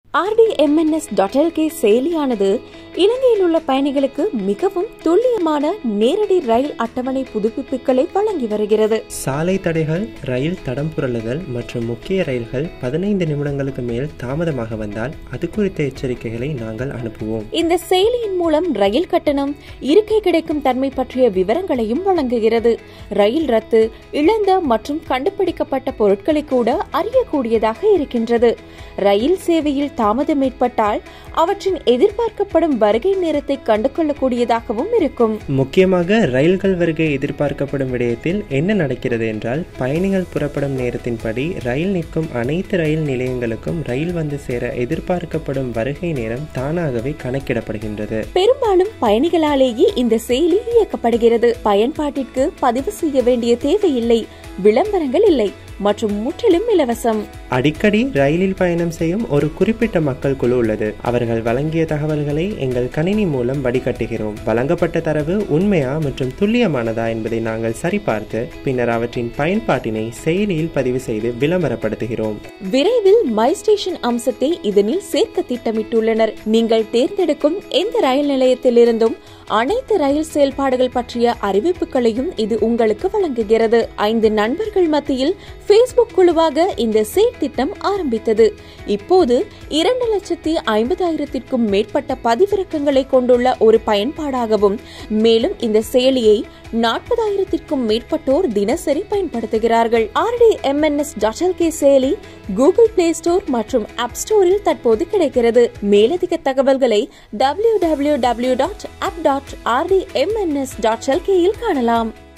ஆர்டிஎம்என்எஸ் dot செயலியானது இலங்கையில் உள்ள பயணிகளுக்கு மிகவும் துல்லியமான நேரடி ரயில் அட்டவணை புதுப்பிப்புகளை வழங்கி வருகிறது சாலை தடைகள் ரயில் தடம் புரளுதல் மற்றும் முக்கிய ரயில்கள் பதினைந்து நிமிடங்களுக்கு மேல் தாமதமாக வந்தால் அது குறித்த எச்சரிக்கைகளை நாங்கள் அனுப்புவோம் இந்த செயலியின் மூலம் ரயில் கட்டணம் இருக்கை கிடைக்கும் தன்மை பற்றிய விவரங்களையும் வழங்குகிறது ரயில் ரத்து இழந்த மற்றும் கண்டுபிடிக்கப்பட்ட பொருட்களை கூட அறியக்கூடியதாக இருக்கின்றது ரயில் சேவையில் தாமதம் ஏற்பட்டால் அவற்றின் எதிர்பார்க்கப்படும் வருகை நேரத்தை கண்டுகொள்ளக்கூடியதாகவும் இருக்கும் முக்கியமாக ரயில்கள் வருகை எதிர்பார்க்கப்படும் விடயத்தில் என்ன நடக்கிறது என்றால் பயணிகள் புறப்படும் நேரத்தின்படி ரயில் நிற்கும் அனைத்து ரயில் நிலையங்களுக்கும் ரயில் வந்து சேர எதிர்பார்க்கப்படும் வருகை நேரம் தானாகவே கணக்கிடப்படுகின்றது பெரும்பாலும் பயணிகளாலேயே இந்த செயலி இயக்கப்படுகிறது பயன்பாட்டிற்கு பதிவு செய்ய வேண்டிய தேவையில்லை விளம்பரங்கள் இல்லை மற்றும் முற்றிலும் இலவசம் அடிக்கடி ரயிலில் பயணம் செய்யும் ஒரு குறிப்பிட்ட மக்கள் குழு உள்ளது அவர்கள் வழங்கிய தகவல்களை எங்கள் கணினி மூலம் வடிகட்டுகிறோம் வழங்கப்பட்ட தரவு உண்மையா மற்றும் துல்லியமானதா என்பதை நாங்கள் சரிபார்த்து பின்னர் அவற்றின் பயன்பாட்டினை செயலியில் பதிவு செய்து விளம்பரப்படுத்துகிறோம் விரைவில் மை ஸ்டேஷன் அம்சத்தை இதனில் சேர்க்க திட்டமிட்டுள்ளனர் நீங்கள் தேர்ந்தெடுக்கும் எந்த ரயில் நிலையத்திலிருந்தும் அனைத்து ரயில் செயல்பாடுகள் பற்றிய அறிவிப்புகளையும் இது உங்களுக்கு வழங்குகிறது ஐந்து நண்பர்கள் மத்தியில் ஃபேஸ்புக் குழுவாக இந்த சேட் திட்டம் ஆரம்பித்தது இப்போது இரண்டு லட்சத்தி ஐம்பதாயிரத்திற்கும் மேற்பட்ட பதிவிறக்கங்களை கொண்டுள்ள ஒரு பயன்பாடாகவும் மேலும் இந்த செயலியை நாற்பதாயிரத்திற்கும் மேற்பட்டோர் தினசரி பயன்படுத்துகிறார்கள் ஆர்டிஎம்என்எஸ் டாட் செயலி கூகுள் பிளே ஸ்டோர் மற்றும் ஆப் ஸ்டோரில் தற்போது கிடைக்கிறது மேலதிக தகவல்களை W W W dot app dot RTMNS dot காணலாம்